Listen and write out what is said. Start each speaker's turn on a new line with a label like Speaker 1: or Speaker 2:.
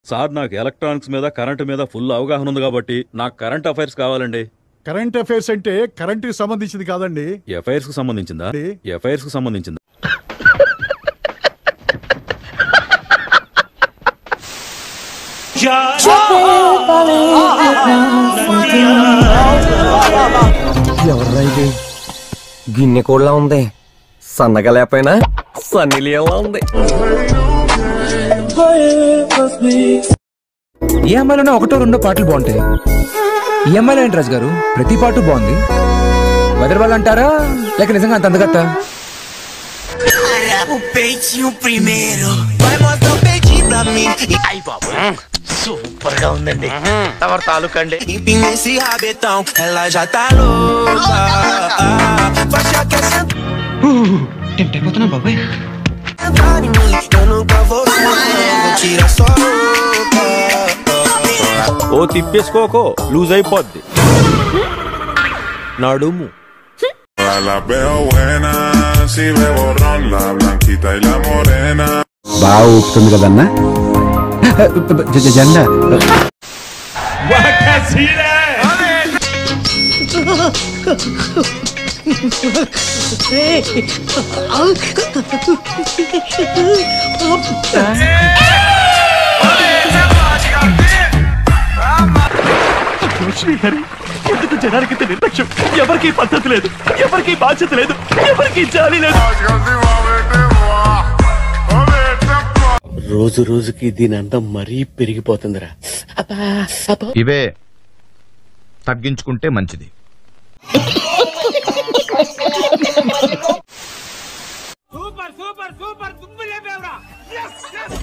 Speaker 1: Sir నాకు electronics మీద current మీద ఫుల్ అవగాహన ఉంది కాబట్టి నాకు కరెంట్ అఫైర్స్ కావాలండి
Speaker 2: కరెంట్ అఫైర్స్ అంటే కరెంట్ కి సంబంధించింది కాదండి
Speaker 1: ఎఫైర్స్ కు సంబంధించిందా
Speaker 2: అండి.
Speaker 1: ఎఫైర్స్ కు సంబంధించిందా
Speaker 3: ఎవర్రా ఇది గిన్నె కోళ్ళ ఉంది సన్నగా లేకపోయినా సన్నీలియల్లా ఉంది
Speaker 4: ఈ అమ్మాయిలోనే ఒకటో రెండో పాటలు బాగుంటాయి ఈ అమ్మాయిలో ఏంటి రాజు గారు ప్రతి పాటు బాగుంది వెదర్ వాళ్ళు అంటారా లేక నిజంగా అంత అందగత్తా
Speaker 5: O peitinho primeiro. Vai mostrar o peitinho pra mim. E aí, papo. Super గా ఉందండి తమరు తాలూకండి Empina esse rabetão, ela já tá louca. Faixa que é sentar
Speaker 4: బాబాయ్
Speaker 5: em mim, eu nunca vou não tira só roupa.
Speaker 6: ఓ తిప్పేసుకోకో loose అయిపోద్ది నడుము
Speaker 7: La veo buena, si ve borrón, la blanquita y la morena.
Speaker 8: బాగా ఊపుతుంది కదన్నా జ- జ- జెండా
Speaker 6: ఎందుకు జనానికి ఇంత నిర్లక్ష్యం ఎవరికి పద్ధతి లేదు ఎవరికి బాధ్యత లేదు ఎవరికి జాలి లేదు
Speaker 9: రోజు రోజుకి దీని అందం మరీ పెరిగిపోతుందిరా
Speaker 10: ఇవే తగ్గించుకుంటే మంచిది
Speaker 5: సూపర్ సూపర్ సూపర్ తుమ్మి లేపేవరా